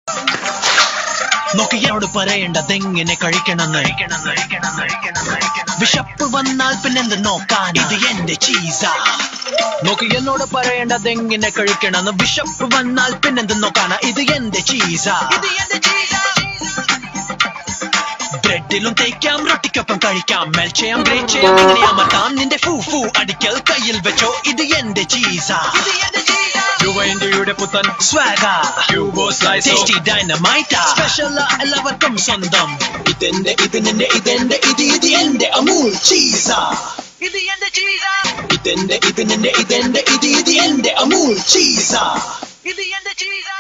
നോക്കിയോട് പറയേണ്ടതെങ്ങനെ കഴിക്കണമെന്ന് വിശപ്പ് വന്നാൽ പിന്നെന്ത് നോക്കാൻ ഇത് എന്റെ ചീസ നോക്കി എന്നോട് പറയേണ്ടതെങ്ങനെ കഴിക്കണമെന്ന് വിശപ്പ് വന്നാൽ പിന്നെന്ത് നോക്കാനാ ഇത് എന്റെ ചീസ ഇത് എന്റെ ചീസ ബ്രെഡിലും തേക്കാം റൊട്ടിക്കൊപ്പം കഴിക്കാം മെൽ ചെയ്യാം ഗ്രേറ്റ് ചെയ്യാം ഇങ്ങനെ അമർത്താം നിന്റെ ഫൂ ഫൂ അടിക്കൽ കയ്യിൽ വെച്ചോ ഇത് എന്റെ ചീസ ഇത് എന്റെ ചീസ യുവ ഇന്ത്യയുടെ പുത്തൻ സ്വാഗ ക്യൂബോ സ്ലൈസോ ടേസ്റ്റി ഡൈനമൈറ്റ സ്പെഷ്യൽ എല്ലാവർക്കും സ്വന്തം ഇതെന്റെ ഇതിനെന്റെ ഇതെന്റെ ഇത് ഇത് എന്റെ അമൂൽ ചീസ ഇത് എന്റെ ചീസ ഇതെന്റെ ഇതിനെന്റെ ഇതെന്റെ ഇത് ഇത് എന്റെ അമൂൽ ചീസ ഇത് എന്റെ ചീസ